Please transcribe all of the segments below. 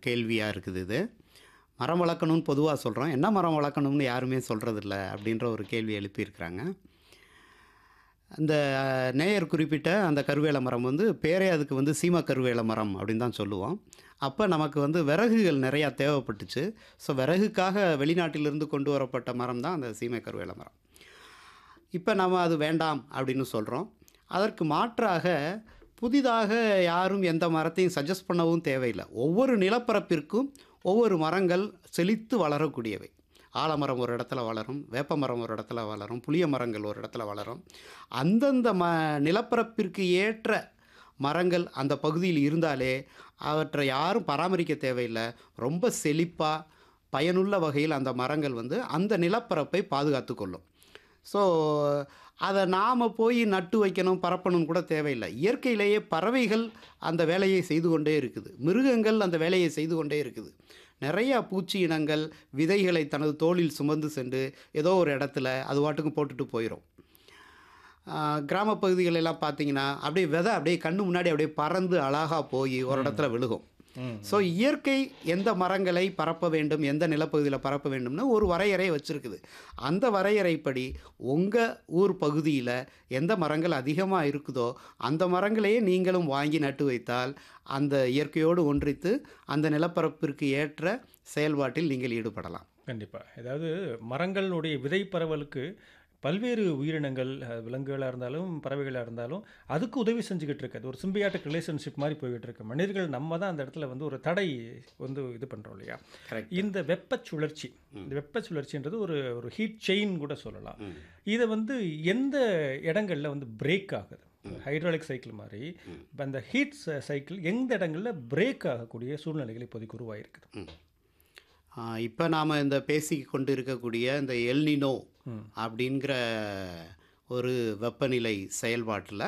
கேள்வியாக இருக்குது இது மரம் வளர்க்கணும்னு பொதுவாக சொல்கிறோம் என்ன மரம் வளர்க்கணும்னு யாருமே சொல்கிறதில்ல அப்படின்ற ஒரு கேள்வி எழுப்பியிருக்கிறாங்க அந்த நேயர் குறிப்பிட்ட அந்த கருவேல மரம் வந்து பேரே அதுக்கு வந்து சீம கருவேல மரம் அப்படின்னு தான் சொல்லுவோம் அப்போ நமக்கு வந்து விறகுகள் நிறையா தேவைப்பட்டுச்சு ஸோ விறகுக்காக வெளிநாட்டிலிருந்து கொண்டு வரப்பட்ட மரம் தான் அந்த சீமை கருவேல மரம் இப்போ நம்ம அது வேண்டாம் அப்படின்னு சொல்கிறோம் அதற்கு மாற்றாக புதிதாக யாரும் எந்த மரத்தையும் சஜஸ்ட் பண்ணவும் தேவையில்லை ஒவ்வொரு நிலப்பரப்பிற்கும் ஒவ்வொரு மரங்கள் செழித்து வளரக்கூடியவை ஆலமரம் ஒரு இடத்துல வளரும் வேப்ப மரம் ஒரு இடத்துல வளரும் புளிய மரங்கள் ஒரு இடத்துல வளரும் அந்தந்த ம நிலப்பரப்பிற்கு ஏற்ற மரங்கள் அந்த பகுதியில் இருந்தாலே அவற்றை யாரும் பராமரிக்க தேவையில்லை ரொம்ப செழிப்பாக பயனுள்ள வகையில் அந்த மரங்கள் வந்து அந்த நிலப்பரப்பை பாதுகாத்து கொள்ளும் ஸோ அதை நாம் போய் நட்டு வைக்கணும் பரப்பணும் கூட தேவையில்லை இயற்கையிலேயே பறவைகள் அந்த வேலையை செய்து கொண்டே இருக்குது மிருகங்கள் அந்த வேலையை செய்து கொண்டே இருக்குது நிறையா பூச்சி இனங்கள் விதைகளை தனது தோளில் சுமந்து சென்று ஏதோ ஒரு இடத்துல அது வாட்டுக்கு போட்டுட்டு போயிடும் கிராம பகுதிகள் எல்லாம் பார்த்தீங்கன்னா அப்படியே விதை அப்படியே கண்ணு முன்னாடி அப்படியே பறந்து அழகாக போய் ஒரு இடத்துல விழுகும் ஸோ இயற்கை எந்த மரங்களை பரப்ப வேண்டும் எந்த நிலப்பகுதியில் பரப்ப வேண்டும்னு ஒரு வரையறை வச்சுருக்குது அந்த வரையறைப்படி உங்கள் ஊர் பகுதியில் எந்த மரங்கள் அதிகமாக இருக்குதோ அந்த மரங்களையே நீங்களும் வாங்கி நட்டு வைத்தால் அந்த இயற்கையோடு ஒன்றித்து அந்த நிலப்பரப்பிற்கு ஏற்ற செயல்பாட்டில் நீங்கள் ஈடுபடலாம் கண்டிப்பாக அதாவது மரங்களுடைய விதை பரவலுக்கு பல்வேறு உயிரினங்கள் அஹ், விலங்குகளாக இருந்தாலும் பறவைகளாக இருந்தாலும் அதுக்கு உதவி செஞ்சுக்கிட்டு இருக்கு அது ஒரு சிம்பியாட்டிக் ரிலேஷன்ஷிப் மாதிரி போய்கிட்டு இருக்கு மனிதர்கள் நம்ம தான் அந்த இடத்துல வந்து ஒரு தடை வந்து இது பண்ணுறோம் இல்லையா Correct. இந்த வெப்பச் சுழற்சி இந்த வெப்பச் சுழற்சின்றது ஒரு ஒரு ஹீட் செயின் கூட சொல்லலாம் இதை வந்து எந்த இடங்கள்ல வந்து பிரேக் ஆகுது ஹைட்ராலிக் சைக்கிள் மாதிரி இப்ப அந்த ஹீட் சைக்கிள் எந்த இடங்கள்ல பிரேக் ஆகக்கூடிய சூழ்நிலைகள் இப்போதைக்கு உருவாயிருக்குது இப்போ நாம் இந்த பேசி கொண்டு இருக்கக்கூடிய இந்த எல்னினோ அப்படிங்கிற ஒரு வெப்பநிலை செயல்பாட்டில்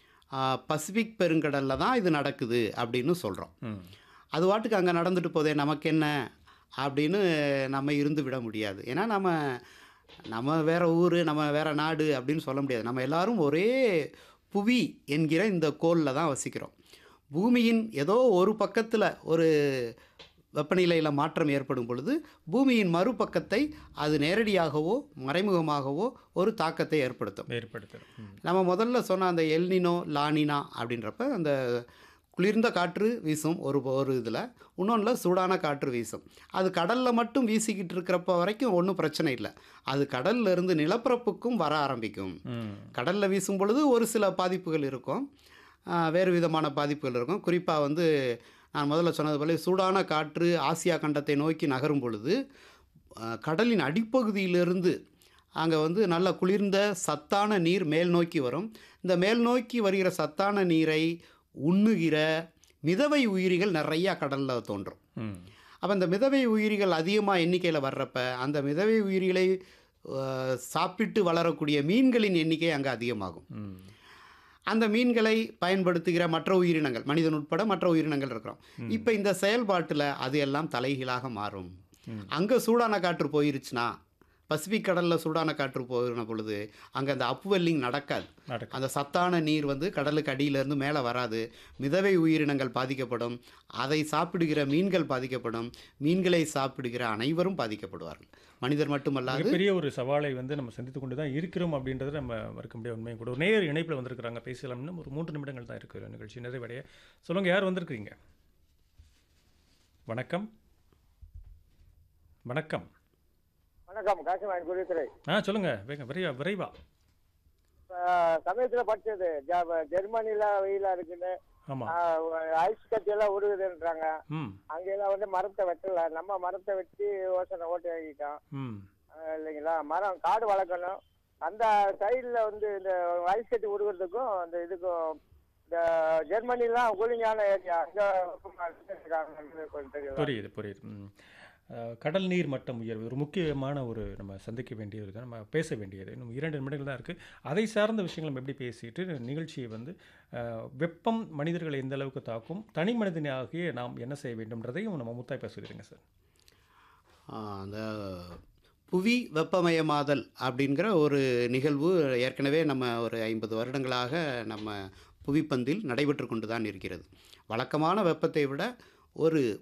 பசிபிக் பெருங்கடலில் தான் இது நடக்குது அப்படின்னு சொல்கிறோம் ம் அது வாட்டுக்கு அங்கே நடந்துட்டு போதே நமக்கு என்ன அப்படின்னு நம்ம இருந்து விட முடியாது ஏன்னா நம்ம நம்ம வேற ஊர் நம்ம வேற நாடு அப்படின்னு சொல்ல முடியாது நம்ம எல்லாரும் ஒரே புவி என்கிற இந்த கோளில் தான் வசிக்கிறோம் பூமியின் ஏதோ ஒரு பக்கத்தில் ஒரு வெப்பநிலையில் மாற்றம் ஏற்படும் பொழுது பூமியின் மறுபக்கத்தை அது நேரடியாகவோ மறைமுகமாகவோ ஒரு தாக்கத்தை ஏற்படுத்தும் ஏற்படுத்தும் ம். நம்ம முதல்ல சொன்ன அந்த எல்னினோ லானினா அப்படின்றப்ப அந்த குளிர்ந்த காற்று வீசும் ஒரு ஒரு இதில் இன்னொன்றில் சூடான காற்று வீசும் அது கடலில் மட்டும் வீசிக்கிட்டு இருக்கிறப்ப வரைக்கும் ஒன்றும் பிரச்சனை இல்லை அது கடல்ல இருந்து நிலப்பரப்புக்கும் வர ஆரம்பிக்கும் ம் கடலில் வீசும் பொழுது ஒரு சில பாதிப்புகள் இருக்கும் ஆஹ் வேறு விதமான பாதிப்புகள் இருக்கும் குறிப்பாக வந்து நான் முதல்ல சொன்னது போல சூடான காற்று ஆசியா கண்டத்தை நோக்கி நகரும் பொழுது ஆஹ் கடலின் அடிப்பகுதியிலிருந்து அங்கே வந்து நல்ல குளிர்ந்த சத்தான நீர் மேல் நோக்கி வரும் இந்த மேல் நோக்கி வருகிற சத்தான நீரை உண்ணுகிற மிதவை உயிரிகள் நிறையா கடலில் தோன்றும் ம் அப்போ இந்த மிதவை உயிரிகள் அதிகமாக எண்ணிக்கையில் வர்றப்ப அந்த மிதவை உயிரிகளை ஆஹ், சாப்பிட்டு வளரக்கூடிய மீன்களின் எண்ணிக்கை அங்கே அதிகமாகும் ம் அந்த மீன்களை பயன்படுத்துகிற மற்ற உயிரினங்கள் மனிதன் உட்பட மற்ற உயிரினங்கள் இருக்கிறோம் இப்போ இந்த செயல்பாட்டில் அது எல்லாம் தலைகீழாக மாறும் அங்கே சூடான காற்று போயிருச்சுன்னா பசிபிக் கடலில் சூடான காற்று போகிற பொழுது அங்கே அந்த அப்வெல்லிங் நடக்காது நடக்கும் அந்த சத்தான நீர் வந்து கடலுக்கு அடியிலேருந்து மேலே வராது மிதவை உயிரினங்கள் பாதிக்கப்படும் அதை சாப்பிடுகிற மீன்கள் பாதிக்கப்படும் மீன்களை சாப்பிடுகிற அனைவரும் பாதிக்கப்படுவார்கள் மனிதர் மட்டுமல்லாது மிகப்பெரிய ஒரு சவாலை வந்து நம்ம சந்தித்து கொண்டு தான் இருக்கிறோம் அப்படின்றத நம்ம மறுக்க முடியாத உண்மையும் கூட ஒரு நேர் இணைப்பில் வந்திருக்கிறாங்க பேசலாம்னு ஒரு மூன்று நிமிடங்கள் தான் இருக்குது நிகழ்ச்சி நிறைவடைய சொல்லுங்க யார் வந்திருக்கிறீங்க வணக்கம் வணக்கம் வணக்கம் காசிமாயன் குருத்துறை ஆ சொல்லுங்க வேக விரைவா விரைவா சமயத்துல படிச்சது ஜ- ஜெர்மனில வெயிலா இருக்குன்னு ஆமாம் ஆஹ், ஐஸ் கட்டி எல்லாம் உருகுதுன்றாங்க ம் அங்கெல்லாம் வந்து மரத்தை வெட்டல நம்ம மரத்தை வெட்டி யோசனை ஓட்டி வாங்கிட்டோம் ம் ஆஹ், இல்லைங்களா மரம் காடு வளர்க்கணும் அந்த சைடுல வந்து இந்த ஐஸ் கட்டி உருகுறதுக்கும் அந்த இதுக்கும் இந்த ஜெர்மனிலாம் கூலிங்கான ஏரியா அங்க கொஞ்சம் தெரியும் புரியுது புரியுது ம் அஹ், கடல் நீர் மட்டம் உயர்வு ஒரு முக்கியமான ஒரு நம்ம சந்திக்க வேண்டியது இருக்கு நம்ம பேச வேண்டியது இன்னும் இரண்டு நிமிடங்கள் தான் இருக்குது அதை சார்ந்த விஷயங்கள் நம்ம எப்படி பேசிட்டு நிகழ்ச்சியை வந்து அஹ், வெப்பம் மனிதர்களை எந்த அளவுக்கு தாக்கும் தனி மனிதனாகிய நாம் என்ன செய்ய வேண்டும்ன்றதையும் நம்ம முத்தாய் பேசுகிறீங்க சார் ஆ, அந்த புவி வெப்பமயமாதல் அப்படிங்கிற ஒரு நிகழ்வு ஏற்கனவே நம்ம ஒரு ஐம்பது வருடங்களாக நம்ம புவிப்பந்தில் நடைபெற்று கொண்டு தான் இருக்கிறது வழக்கமான வெப்பத்தை விட ஒரு